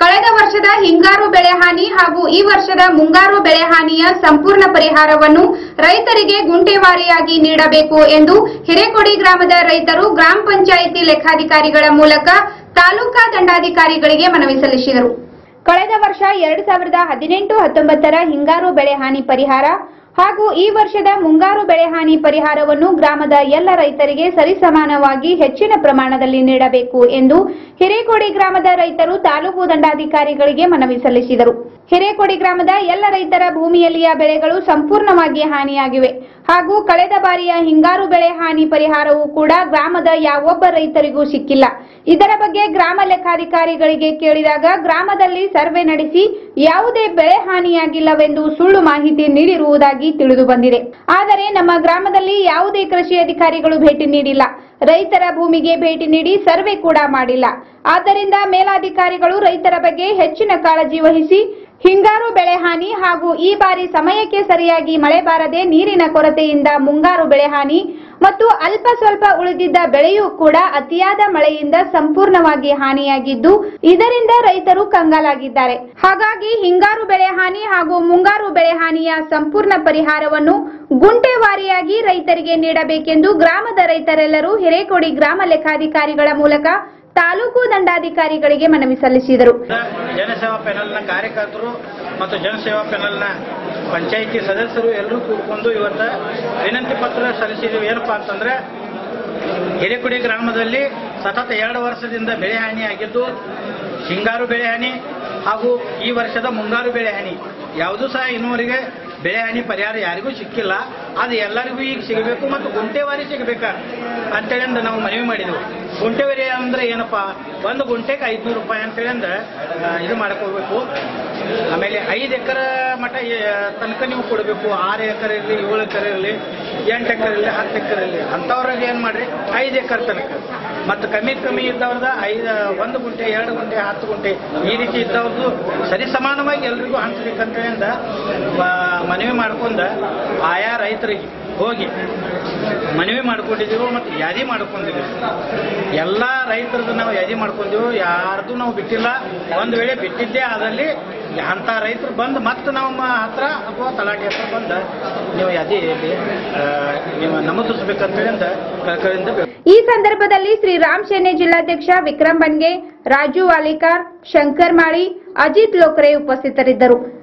ಕಳೆದ ವರ್ಷದ ಹಿಂಗಾರು ಬೆಳೆ ಹಾನಿ ಹಾಗೂ ಈ ವರ್ಷದ ಮುಂಗಾರು ಬೆಳೆ ಹಾನಿಯ ಸಂಪೂರ್ಣ ಪರಿಹಾರವನ್ನು ರೈತರಿಗೆ ಗುಂಟೆವಾರಿಯಾಗಿ ನೀಡಬೇಕು ಎಂದು ಹಿರೇಕೊಡಿ ಗ್ರಾಮದ ರೈತರು ಗ್ರಾಮ ಪಂಚಾಯಿತಿ ಲೆಕ್ಕಾಧಿಕಾರಿಗಳ ಮೂಲಕ ತಾಲೂಕಾ ದಂಡಾಧಿಕಾರಿಗಳಿಗೆ ಮನವಿ ಸಲ್ಲಿಸಿದರು ಕಳೆದ ವರ್ಷ ಎರಡ್ ಸಾವಿರದ ಹದಿನೆಂಟು ಹತ್ತೊಂಬತ್ತರ ಹಿಂಗಾರು ಬೆಳೆ ಹಾನಿ ಪರಿಹಾರ ಹಾಗೂ ಈ ವರ್ಷದ ಮುಂಗಾರು ಬೆಳೆ ಹಾನಿ ಪರಿಹಾರವನ್ನು ಗ್ರಾಮದ ಎಲ್ಲ ರೈತರಿಗೆ ಸರಿಸಮಾನವಾಗಿ ಹೆಚ್ಚಿನ ಪ್ರಮಾಣದಲ್ಲಿ ನೀಡಬೇಕು ಎಂದು ಹಿರೇಕೊಡಿ ಗ್ರಾಮದ ರೈತರು ತಾಲೂಕು ದಂಡಾಧಿಕಾರಿಗಳಿಗೆ ಮನವಿ ಸಲ್ಲಿಸಿದರು ಹಿರೇಕೊಡಿ ಗ್ರಾಮದ ಎಲ್ಲ ರೈತರ ಭೂಮಿಯಲ್ಲಿಯ ಬೆಳೆಗಳು ಸಂಪೂರ್ಣವಾಗಿ ಹಾನಿಯಾಗಿವೆ ಹಾಗೂ ಕಳೆದ ಬಾರಿಯ ಹಿಂಗಾರು ಬೆಳೆ ಹಾನಿ ಪರಿಹಾರವೂ ಕೂಡ ಗ್ರಾಮದ ಯಾವೊಬ್ಬ ರೈತರಿಗೂ ಸಿಕ್ಕಿಲ್ಲ ಇದರ ಬಗ್ಗೆ ಗ್ರಾಮ ಲೆಕ್ಕಾಧಿಕಾರಿಗಳಿಗೆ ಕೇಳಿದಾಗ ಗ್ರಾಮದಲ್ಲಿ ಸರ್ವೆ ನಡೆಸಿ ಯಾವುದೇ ಬೆಳೆ ಹಾನಿಯಾಗಿಲ್ಲವೆಂದು ಸುಳ್ಳು ಮಾಹಿತಿ ನೀಡಿರುವುದಾಗಿ ತಿಳಿದು ಬಂದಿದೆ ಆದರೆ ನಮ್ಮ ಗ್ರಾಮದಲ್ಲಿ ಯಾವುದೇ ಕೃಷಿ ಅಧಿಕಾರಿಗಳು ಭೇಟಿ ನೀಡಿಲ್ಲ ರೈತರ ಭೂಮಿಗೆ ಭೇಟಿ ನೀಡಿ ಸರ್ವೆ ಕೂಡ ಮಾಡಿಲ್ಲ ಆದ್ದರಿಂದ ಮೇಲಾಧಿಕಾರಿಗಳು ರೈತರ ಬಗ್ಗೆ ಹೆಚ್ಚಿನ ಕಾಳಜಿ ವಹಿಸಿ ಹಿಂಗಾರು ಬೆಳೆ ಹಾನಿ ಹಾಗೂ ಈ ಬಾರಿ ಸಮಯಕ್ಕೆ ಸರಿಯಾಗಿ ಮಳೆ ಬಾರದೆ ನೀರಿನ ಕೊರತೆಯಿಂದ ಮುಂಗಾರು ಬೆಳೆ ಹಾನಿ ಮತ್ತು ಅಲ್ಪ ಸ್ವಲ್ಪ ಉಳಿದಿದ್ದ ಬೆಳೆಯೂ ಕೂಡ ಅತಿಯಾದ ಮಳೆಯಿಂದ ಸಂಪೂರ್ಣವಾಗಿ ಹಾನಿಯಾಗಿದ್ದು ಇದರಿಂದ ರೈತರು ಕಂಗಾಲಾಗಿದ್ದಾರೆ ಹಾಗಾಗಿ ಹಿಂಗಾರು ಬೆಳೆ ಹಾನಿ ಹಾಗೂ ಮುಂಗಾರು ಬೆಳೆ ಹಾನಿಯ ಸಂಪೂರ್ಣ ಪರಿಹಾರವನ್ನು ಗುಂಟೆವಾರಿಯಾಗಿ ರೈತರಿಗೆ ನೀಡಬೇಕೆಂದು ಗ್ರಾಮದ ರೈತರೆಲ್ಲರೂ ಹಿರೇಕೊಡಿ ಗ್ರಾಮ ಲೆಕ್ಕಾಧಿಕಾರಿಗಳ ಮೂಲಕ ತಾಲೂಕು ದಂಡಾಧಿಕಾರಿಗಳಿಗೆ ಮನವಿ ಸಲ್ಲಿಸಿದರು ಜನಸೇವಾ ಪ್ಯಾನಲ್ನ ಕಾರ್ಯಕರ್ತರು ಮತ್ತು ಜನಸೇವಾ ಪ್ಯಾನಲ್ನ ಪಂಚಾಯಿತಿ ಸದಸ್ಯರು ಎಲ್ಲರೂ ಕೂಡ್ಕೊಂಡು ಇವತ್ತು ವಿನಂತಿ ಪತ್ರ ಸಲ್ಲಿಸಿದ್ದೀವಿ ಏನಪ್ಪಾ ಅಂತಂದ್ರೆ ಹಿರೇಕುಡಿ ಗ್ರಾಮದಲ್ಲಿ ಸತತ ಎರಡು ವರ್ಷದಿಂದ ಬೆಳೆ ಹಾನಿ ಆಗಿದ್ದು ಹಿಂಗಾರು ಬೆಳೆ ಹಾನಿ ಹಾಗೂ ಈ ವರ್ಷದ ಮುಂಗಾರು ಬೆಳೆ ಹಾನಿ ಯಾವುದೂ ಸಹ ಇನ್ನೂವರೆಗೆ ಬೆಳೆ ಹಾನಿ ಪರಿಹಾರ ಯಾರಿಗೂ ಸಿಕ್ಕಿಲ್ಲ ಅದು ಎಲ್ಲರಿಗೂ ಈಗ ಸಿಗಬೇಕು ಮತ್ತು ಗುಂಟೆವಾರಿ ಸಿಗಬೇಕ ಅಂತೇಳಿ ಅಂದ್ ನಾವು ಮನವಿ ಮಾಡಿದೆವು ಗುಂಟೆವಾರಿ ಅಂದ್ರೆ ಏನಪ್ಪಾ ಒಂದು ಗುಂಟೆಗೆ ಐದುನೂರು ರೂಪಾಯಿ ಅಂತೇಳಿ ಅಂದ್ರೆ ಆ, ಇದು ಮಾಡ್ಕೋಬೇಕು ಆಮೇಲೆ ಐದು ಎಕರೆ ಮಟ ಆ, ತನಕ ನೀವು ಕೊಡಬೇಕು ಆರು ಎಕರೆ ಇರಲಿ ಏಳು ಎಕರೆ ಇರಲಿ ಎಂಟು ಎಕರೆ ಇರಲಿ ಹತ್ತು ಎಕರೆ ಇರಲಿ ಅಂಥವ್ರಿಗೆ ಏನು ಮಾಡ್ರಿ ಐದು ಎಕರೆ ತನಕ ಮತ್ತು ಕಮ್ಮಿ ಕಮ್ಮಿ ಇದ್ದವ್ರದ ಐದು ಒಂದು ಗುಂಟೆ ಎರಡು ಗುಂಟೆ ಹತ್ತು ಗುಂಟೆ ಈ ರೀತಿ ಇದ್ದವ್ರದ್ದು ಸರಿ ಸಮಾನವಾಗಿ ಎಲ್ರಿಗೂ ಹಂಚಬೇಕಂತೇಳಿಂದ ಮನವಿ ಮಾಡ್ಕೊಂಡ ಆಯಾ ರೈತರಿಗೆ ಹೋಗಿ ಮನವಿ ಮಾಡ್ಕೊಂಡಿದ್ದೀವಿ ಮತ್ತು ಯಾದಿ ಮಾಡ್ಕೊಂಡಿದ್ದೀವಿ ಎಲ್ಲ ರೈತರದ್ದು ನಾವು ಯಾದಿ ಮಾಡ್ಕೊಂಡಿವಿ ಯಾರ್ದು ನಾವು ಬಿಟ್ಟಿಲ್ಲ ಒಂದು ವೇಳೆ ಬಿಟ್ಟಿದ್ದೇ ಆದಲ್ಲಿ ಅಂಥ ರೈತರು ಬಂದು ಮತ್ತೆ ನಮ್ಮ ಹತ್ರ ಅಥವಾ ತಲಾಟಿ ಹತ್ರ ಬಂದು ನೀವು ಯಾದಿ ಆ, ನೀವು ನಮೂದಿಸ್ಬೇಕಂತೇಳಿ ಅಂತ ಕಳ್ಕಳಿಂದ ಬೇಕು ಈ ಸಂದರ್ಭದಲ್ಲಿ ಶ್ರೀ ರಾಮ್ ಸೇನೆ ಜಿಲ್ಲಾಧ್ಯಕ್ಷ ವಿಕ್ರಮ್ ಬನ್ಗೆ ರಾಜು ವಾಲಿಕಾರ್ ಶಂಕರ್ ಮಾಳಿ ಅಜಿತ್ ಲೋಕರೆ ಉಪಸ್ಥಿತರಿದ್ದರು